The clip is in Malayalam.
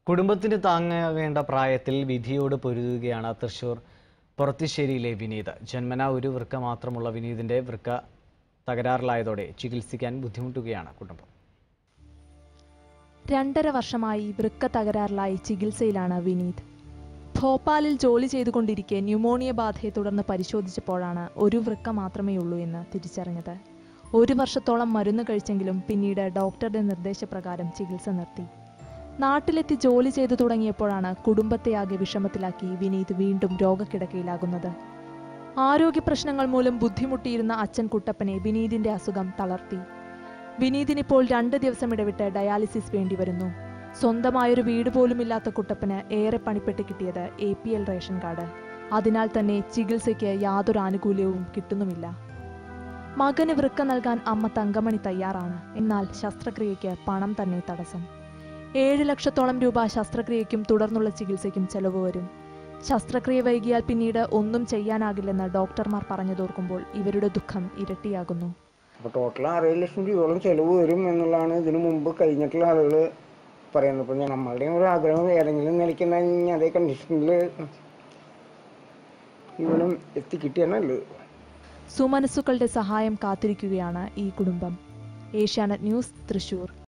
കുടുംബത്തിന് താങ്ങാകേണ്ട പ്രായത്തിൽ വിധിയോട് പൊരുതുകയാണ് തൃശൂർ പൊറത്തിശ്ശേരിയിലെ വിനീത് ജന്മന ഒരു വൃക്ക മാത്രമുള്ള വിനീതിന്റെ വൃക്ക തകരാറിലായതോടെ ചികിത്സിക്കാൻ ബുദ്ധിമുട്ടുകയാണ് കുടുംബം രണ്ടര വർഷമായി വൃക്ക തകരാറിലായി ചികിത്സയിലാണ് വിനീത് ഭോപ്പാലിൽ ജോലി ചെയ്തുകൊണ്ടിരിക്കെ ന്യൂമോണിയ ബാധയെ തുടർന്ന് പരിശോധിച്ചപ്പോഴാണ് ഒരു വൃക്ക മാത്രമേ ഉള്ളൂ എന്ന് തിരിച്ചറിഞ്ഞത് ഒരു വർഷത്തോളം മരുന്ന് കഴിച്ചെങ്കിലും പിന്നീട് ഡോക്ടറുടെ നിർദ്ദേശപ്രകാരം ചികിത്സ നിർത്തി നാട്ടിലെത്തി ജോലി ചെയ്തു തുടങ്ങിയപ്പോഴാണ് കുടുംബത്തെയാകെ വിഷമത്തിലാക്കി വിനീത് വീണ്ടും രോഗക്കിടക്കയിലാകുന്നത് ആരോഗ്യ പ്രശ്നങ്ങൾ മൂലം ബുദ്ധിമുട്ടിയിരുന്ന അച്ഛൻ കുട്ടപ്പനെ വിനീതിന്റെ അസുഖം തളർത്തി വിനീതിനിപ്പോൾ രണ്ട് ദിവസം ഇടവിട്ട് ഡയാലിസിസ് വേണ്ടിവരുന്നു സ്വന്തമായൊരു വീട് പോലുമില്ലാത്ത കുട്ടപ്പന് ഏറെ പണിപ്പെട്ട് കിട്ടിയത് A P L ration card അതിനാൽ തന്നെ ചികിത്സയ്ക്ക് യാതൊരു ആനുകൂല്യവും കിട്ടുന്നുമില്ല മകന് വൃക്ക നൽകാൻ അമ്മ തങ്കമണി തയ്യാറാണ് എന്നാൽ ശസ്ത്രക്രിയയ്ക്ക് പണം തന്നെ തടസ്സം ഏഴ് ലക്ഷത്തോളം രൂപ ശസ്ത്രക്രിയയ്ക്കും തുടർന്നുള്ള ചികിത്സയ്ക്കും ചെലവ് വരും ശസ്ത്രക്രിയ വൈകിയാൽ പിന്നീട് ഒന്നും ചെയ്യാനാകില്ലെന്ന് ഡോക്ടർമാർ പറഞ്ഞതോർക്കുമ്പോൾ ഇവരുടെ ദുഃഖം ഇരട്ടിയാകുന്നു അപ്പോൾ ടോട്ടൽ ആറേഴ് ലക്ഷം രൂപയോളം ചിലവ് വരും എന്നുള്ളതാണ് ഇതിനു മുമ്പ് കഴിഞ്ഞിട്ടുള്ള ആളുകൾ പറയുന്നത് അപ്പോൾ നമ്മളുടെ ഒരു ആഗ്രഹം ഏതെങ്കിലും നിലയ്ക്കുന്ന അതേ കണ്ടീഷനിൽ ഇവനും എത്തിക്കിട്ടിയാണ് നല്ലത് സുമനസ്സുക്കളുടെ സഹായം കാത്തിരിക്കുകയാണ് ഈ കുടുംബം ഏഷ്യാനെറ്റ് ന്യൂസ് തൃശൂർ